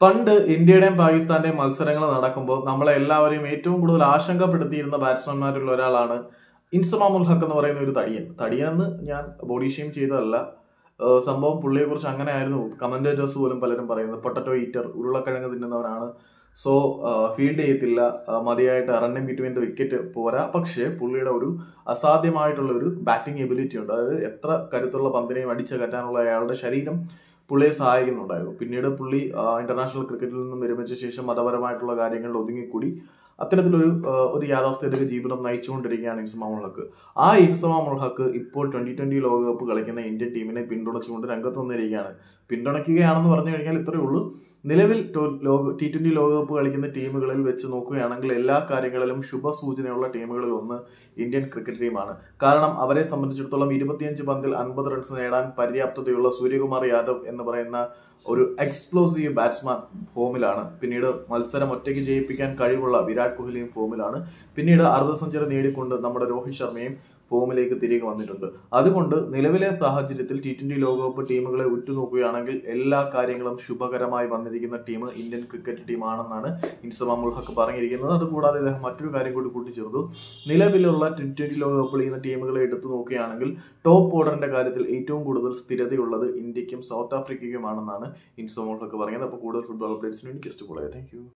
പണ്ട് ഇന്ത്യയുടെയും പാകിസ്ഥാന്റെയും മത്സരങ്ങൾ നടക്കുമ്പോൾ നമ്മളെ എല്ലാവരെയും ഏറ്റവും കൂടുതൽ ആശങ്കപ്പെടുത്തിയിരുന്ന ബാറ്റ്സ്മാൻമാരിൽ ഒരാളാണ് ഇൻസമാമുൽ ഹക്ക് എന്ന് പറയുന്ന ഒരു തടിയൻ തടിയൻ എന്ന് ഞാൻ ബോഡി ഷെയിം ചെയ്തതല്ല ഏഹ് സംഭവം പുള്ളിയെ കുറിച്ച് അങ്ങനെ ആയിരുന്നു കമന്റേറ്റേഴ്സ് പോലും പലരും പറയുന്നത് പൊട്ടറ്റോ ഈറ്റർ ഉരുളക്കിഴങ്ങ് തിന്നുന്നവനാണ് സോ ഫീൽഡ് ചെയ്യത്തില്ല ആ, മതിയായിട്ട് റണ്ണിങ് ബിറ്റ്വീൻ ദ വിക്കറ്റ് പോരാ പക്ഷേ പുള്ളിയുടെ ഒരു അസാധ്യമായിട്ടുള്ള ഒരു ബാറ്റിംഗ് എബിലിറ്റി ഉണ്ട് അതായത് എത്ര കരുത്തുള്ള പന്തിനെയും അടിച്ചകറ്റാനുള്ള അയാളുടെ ശരീരം പുള്ളിയെ സഹായിക്കുന്നുണ്ടായിരുന്നു പിന്നീട് പുള്ളി ഇന്റർനാഷണൽ ക്രിക്കറ്റിൽ നിന്നും വിരമിച്ച ശേഷം മതപരമായിട്ടുള്ള കാര്യങ്ങളിൽ ഒതുങ്ങിക്കൂടി അത്തരത്തിലൊരു ആ, ഒരു യാഥാസ്ഥിതിക ജീവിതം നയിച്ചുകൊണ്ടിരിക്കുകയാണ് ഇൻസമാമുൽ ഹക്ക് ആ ഇൻസമാമുൽ ഹക്ക് ഇപ്പോൾ ട്വന്റി ട്വന്റി ലോകകപ്പ് കളിക്കുന്ന ഇന്ത്യൻ ടീമിനെ പിന്തുണച്ചുകൊണ്ട് രംഗത്ത് വന്നിരിക്കുകയാണ് പിന്തുണയ്ക്കുകയാണെന്ന് പറഞ്ഞു കഴിഞ്ഞാൽ ഇത്രയേ ഉള്ളൂ നിലവിൽ ടോ- ലോക ടി ട്വന്റി ലോകകപ്പ് കളിക്കുന്ന ടീമുകളിൽ വെച്ച് നോക്കുകയാണെങ്കിൽ എല്ലാ കാര്യങ്ങളിലും ശുഭസൂചനയുള്ള ടീമുകളിൽ ഒന്ന് ഇന്ത്യൻ ക്രിക്കറ്റ് ടീമാണ് കാരണം അവരെ സംബന്ധിച്ചിടത്തോളം ഇരുപത്തിയഞ്ച് പന്തിൽ അൻപത് റൺസ് നേടാൻ പര്യാപ്തതയുള്ള സൂര്യകുമാർ യാദവ് എന്ന് പറയുന്ന ഒരു എക്സ്പ്ലോസീവ് ബാറ്റ്സ്മാൻ ഫോമിലാണ് പിന്നീട് മത്സരം ഒറ്റയ്ക്ക് ജയിപ്പിക്കാൻ കഴിവുള്ള വിരാട് കോഹ്ലിയും ഫോമിലാണ് പിന്നീട് അർദ്ധ സെഞ്ചുറി നേടിക്കൊണ്ട് നമ്മുടെ രോഹിത് ശർമ്മയും ഫോമിലേക്ക് തിരികെ വന്നിട്ടുണ്ട് അതുകൊണ്ട് നിലവിലെ സാഹചര്യത്തിൽ ടി ട്വന്റി ലോകകപ്പ് ടീമുകളെ ഉറ്റുനോക്കുകയാണെങ്കിൽ എല്ലാ കാര്യങ്ങളും ശുഭകരമായി വന്നിരിക്കുന്ന ടീം ഇന്ത്യൻ ക്രിക്കറ്റ് ടീമാണെന്നാണ് ഇൻസമാമുൽ ഹക്ക് പറഞ്ഞിരിക്കുന്നത് അതുകൂടാതെ ഇദ്ദേഹം മറ്റൊരു കാര്യം കൂടി കൂട്ടിച്ചേർത്തു നിലവിലുള്ള ടി ട്വന്റി ലോകകപ്പിൽ ചെയ്യുന്ന ടീമുകളെ എടുത്തു നോക്കുകയാണെങ്കിൽ ടോപ്പ് ഓർഡറിന്റെ കാര്യത്തിൽ ഏറ്റവും കൂടുതൽ സ്ഥിരതയുള്ളത് ഇന്ത്യക്കും സൗത്ത് ആഫ്രിക്കയ്ക്കുമാണെന്നാണ് ഇൻസമാമുൽ ഹക്ക് പറയുന്നത് അപ്പോൾ കൂടുതൽ ഫുട്ബോൾ അപ്ഡേറ്റ്സിന് വേണ്ടി ജസ്റ്റ് കൂടെ താങ്ക് യു